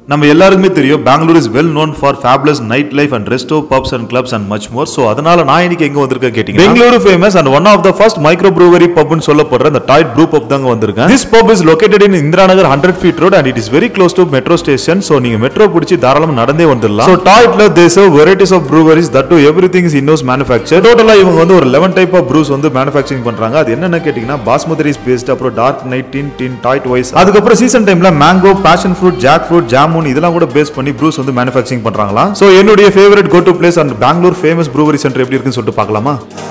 நம்ம எல்லாருக்குமே தெரியும் Bangalore is well known for fabulous night life and resto pubs and clubs and much more so அதனால நான் இன்னைக்கு எங்க வந்திருக்கேன் கேட்டீங்க Bengaluru famous and one of the first micro brewery பப்னு சொல்லப்படுற இந்த டாய்ட் ப்ரூ பப் தாங்க வந்திருக்கேன் this pub is located in Indira Nagar hundred feet road and it is very close to metro station so நீங்க மெட்ரோ பிடிச்சி தாராளமா நடந்தே வந்துடலாம் so டாய்ட்ல they serve varieties of breweries that to everything is in house manufacture டோட்டலா இவங்க வந்து ஒரு eleven type of brews வந்து மேனுஃபேக்சரிங் பண்றாங்க அது என்னென்ன கேட்டீங்கன்னா பாஸ்மதி ரைஸ் பேஸ்ட் அப்புறம் dark night Tintin Toit weiss அதுக்கப்புறம் சீசன் டைம்ல mango passion fruit jack fruit jamun இதெல்லாம் கூட பேஸ் பண்ணி ப்ரூஸ் வந்து மேனுஃபேக்சரிங் பண்றாங்களா சோ என்னுடைய favourite go to place and Bangalore famous brewery centre எப்படி இருக்குன்னு சொல்லிட்டு பார்க்கலாமா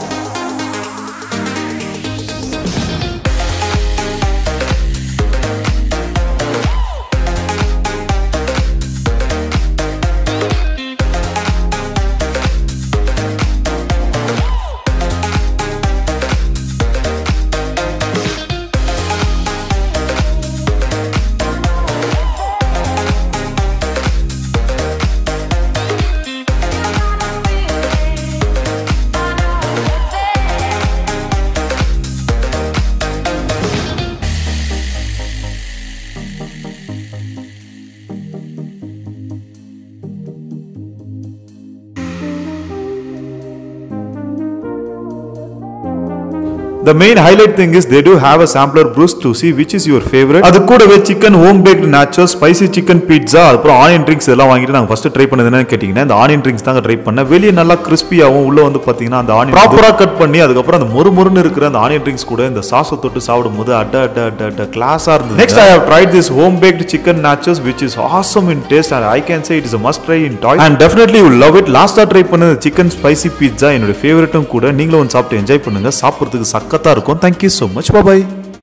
The main highlight thing is they do have a sampler Bruce to see which is your favorite. அது கூடவே chicken home baked nachos spicy chicken pizza அப்புறம் onion drinks இதெல்லாம் வாங்கிட்டு நாங்கள் ஃபர்ஸ்ட் ட்ரை பண்ணது என்னன்னு கேட்டிங்கன்னா இந்த ஆனியன் ட்ரிங்க்ஸ் தாங்க ட்ரை பண்ணேன் வெளியே நல்லா கிறிஸ்பியாகவும் உள்ள வந்து பார்த்தீங்கன்னா அந்த ஆனியன் ப்ராப்பராக கட் பண்ணி அதுக்கப்புறம் அந்த மொறு மொறுன்னு இருக்கிற அந்த ஆனியன் ட்ரிங்க்ஸ் கூட இந்த சாஸை தொட்டு சாப்பிடும்போது அட அட அட அட கிளாஸாக இருந்தது next I have tried this home baked chicken nachos which is awesome in taste and I can say it is a must try in toy and definitely you will love it லாஸ்ட்டாக try பண்ணது chicken spicy pizza என்னோட ஃபேவரட்டும் கூட நீங்களும் வந்து சாப்பிட்டு enjoy பண்ணுங்க சாப்பிட்றதுக்கு சக்கத்தா இருக்கும் தேங்க்யூ ஸோ மச் பாய்